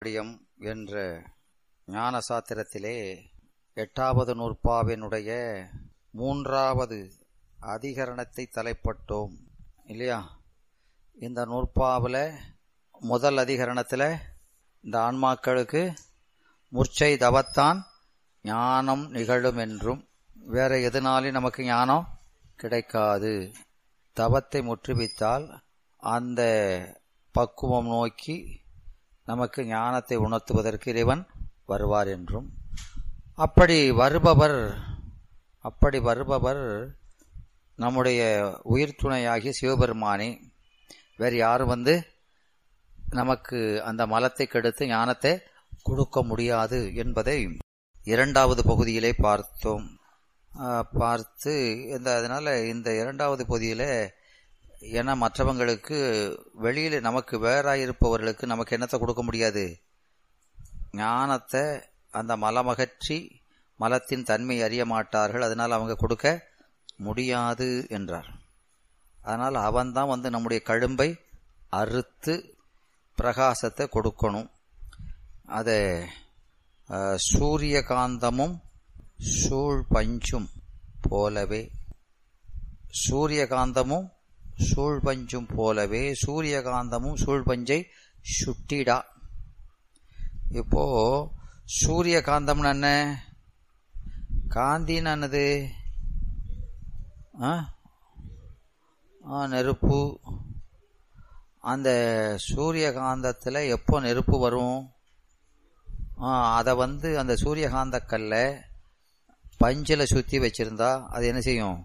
திருக்கடைக்காப்பியம் என்ற ஞான சாத்திரத்திலே எட்டாவது நூற்பாவினுடைய மூன்றாவது அதிகரணத்தை தலைப்பட்டோம் இல்லையா இந்த நூற்பாவில் முதல் அதிகரணத்தில் இந்த ஆன்மாக்களுக்கு முர்ச்சை தவத்தான் ஞானம் நிகழும் என்றும் வேற எதனாலும் நமக்கு ஞானம் கிடைக்காது தவத்தை முற்றுவித்தால் அந்த பக்குவம் நோக்கி நமக்கு ஞானத்தை உணர்த்துவதற்கு இறைவன் வருவார் என்றும் அப்படி வருபவர் அப்படி வருபவர் நம்முடைய உயிர் துணையாகிய சிவபெருமானே வேறு யாரும் வந்து நமக்கு அந்த மலத்தை கெடுத்து ஞானத்தை கொடுக்க முடியாது என்பதை இரண்டாவது பகுதியிலே பார்த்தோம் பார்த்து இந்த அதனால இந்த இரண்டாவது பகுதியில் ஏன்னா மற்றவங்களுக்கு வெளியில் நமக்கு வேறாயிருப்பவர்களுக்கு நமக்கு என்னத்தை கொடுக்க முடியாது ஞானத்தை அந்த மலமகற்றி மலத்தின் தன்மை அறிய மாட்டார்கள் அதனால் அவங்க கொடுக்க முடியாது என்றார் அதனால் அவன்தான் வந்து நம்முடைய கழும்பை அறுத்து பிரகாசத்தை கொடுக்கணும் அதை சூரியகாந்தமும் சூழ் பஞ்சும் போலவே சூரியகாந்தமும் சூழ் பஞ்சும் போலவே சூரியகாந்தமும் சூழ் பஞ்சை சுட்டிடா இப்போ சூரியகாந்தம்னு என்ன காந்தின்னு என்னது நெருப்பு அந்த சூரியகாந்தத்தில் எப்போ நெருப்பு வரும் அதை வந்து அந்த சூரியகாந்த கல்ல பஞ்சில் சுற்றி வச்சிருந்தா அது என்ன செய்யும்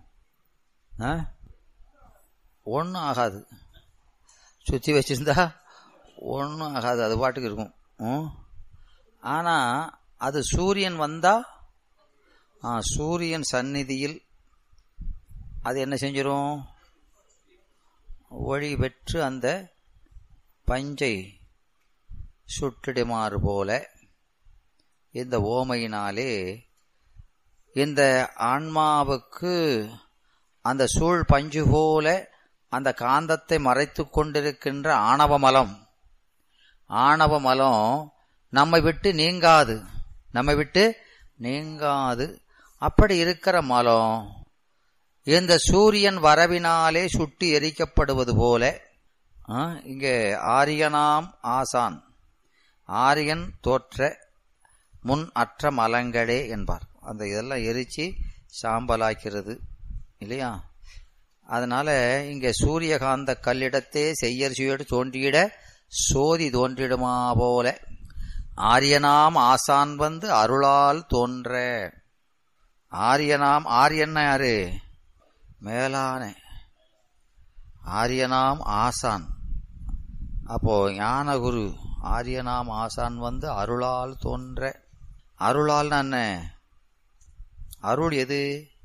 ஒன்றும் ஆகாது சுற்றி வச்சிருந்தா ஒன்றும் ஆகாது அது பாட்டுக்கு இருக்கும் ஆனால் அது சூரியன் வந்தா சூரியன் சந்நிதியில் அது என்ன செஞ்சிடும் ஒளி பெற்று அந்த பஞ்சை சுட்டிடுமாறு போல இந்த ஓமையினாலே இந்த ஆன்மாவுக்கு அந்த சூழ் பஞ்சு போல அந்த காந்தத்தை மறைத்து கொண்டிருக்கின்ற ஆணவ மலம் ஆணவ மலம் நம்மை விட்டு நீங்காது நம்மை விட்டு நீங்காது அப்படி இருக்கிற மலம் இந்த சூரியன் வரவினாலே சுட்டி எரிக்கப்படுவது போல இங்கே ஆரியனாம் ஆசான் ஆரியன் தோற்ற முன் அற்ற மலங்களே என்பார் அந்த இதெல்லாம் எரிச்சு சாம்பலாக்கிறது இல்லையா அதனால இங்கே சூரியகாந்த கல்லிடத்தே செய்யர் சுயடு தோன்றியிட சோதி தோன்றிடுமா போல ஆரியனாம் ஆசான் வந்து அருளால் தோன்ற ஆரியனாம் ஆரியன் யாரு மேலான ஆரியனாம் ஆசான் அப்போ ஞானகுரு ஆரியனாம் ஆசான் வந்து அருளால் தோன்ற அருளால் என்ன அருள் எது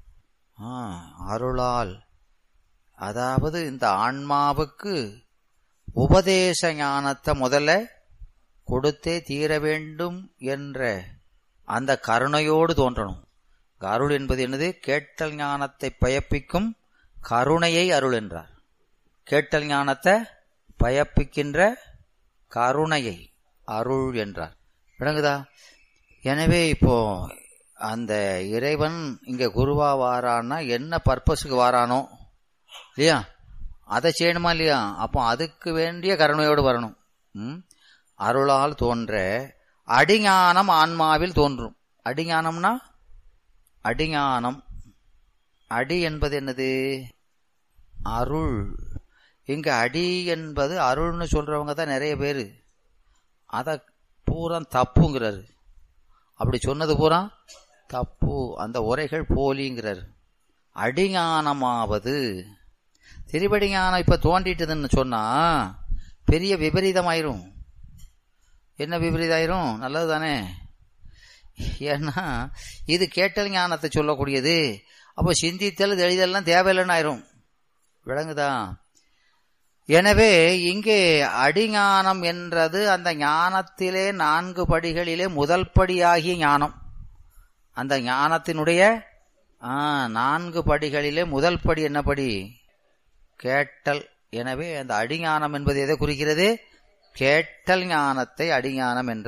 அருளால் அதாவது இந்த ஆன்மாவுக்கு உபதேச ஞானத்தை முதல்ல கொடுத்தே தீர வேண்டும் என்ற அந்த கருணையோடு தோன்றணும் அருள் என்பது என்னது கேட்டல் ஞானத்தை பயப்பிக்கும் கருணையை அருள் என்றார் கேட்டல் ஞானத்தை பயப்பிக்கின்ற கருணையை அருள் என்றார் விளங்குதா எனவே இப்போ அந்த இறைவன் இங்க குருவா வாரான்னா என்ன பர்பஸுக்கு வாரானோ இல்லையா அதை செய்யணுமா இல்லையா அப்போ அதுக்கு வேண்டிய கருணையோடு வரணும் ம் அருளால் தோன்ற அடிஞானம் ஆன்மாவில் தோன்றும் அடிஞானம்னா அடிஞானம் அடி என்பது என்னது அருள் இங்க அடி என்பது அருள்னு சொல்றவங்க தான் நிறைய பேர் அதை பூரா தப்புங்கிறாரு அப்படி சொன்னது பூரா தப்பு அந்த உரைகள் போலிங்கிறார் அடிஞானமாவது திருப்படி ஞானம் இப்ப தோண்டிட்டுதுன்னு சொன்னா பெரிய விபரீதமாயிரும் என்ன விபரீதாயிரும் நல்லது தானே ஏன்னா இது கேட்டல் ஞானத்தை சொல்லக்கூடியது அப்போ சிந்தித்தல் தெளிதல்லாம் தேவையில்லைன்னு ஆயிரும் விளங்குதா எனவே இங்கே அடிஞானம் என்றது அந்த ஞானத்திலே நான்கு படிகளிலே முதல் படியாகிய ஞானம் அந்த ஞானத்தினுடைய நான்கு படிகளிலே முதல் படி என்ன படி கேட்டல் எனவே அந்த அடிஞானம் என்பது எதை குறிக்கிறது கேட்டல் ஞானத்தை அடிஞானம் என்ற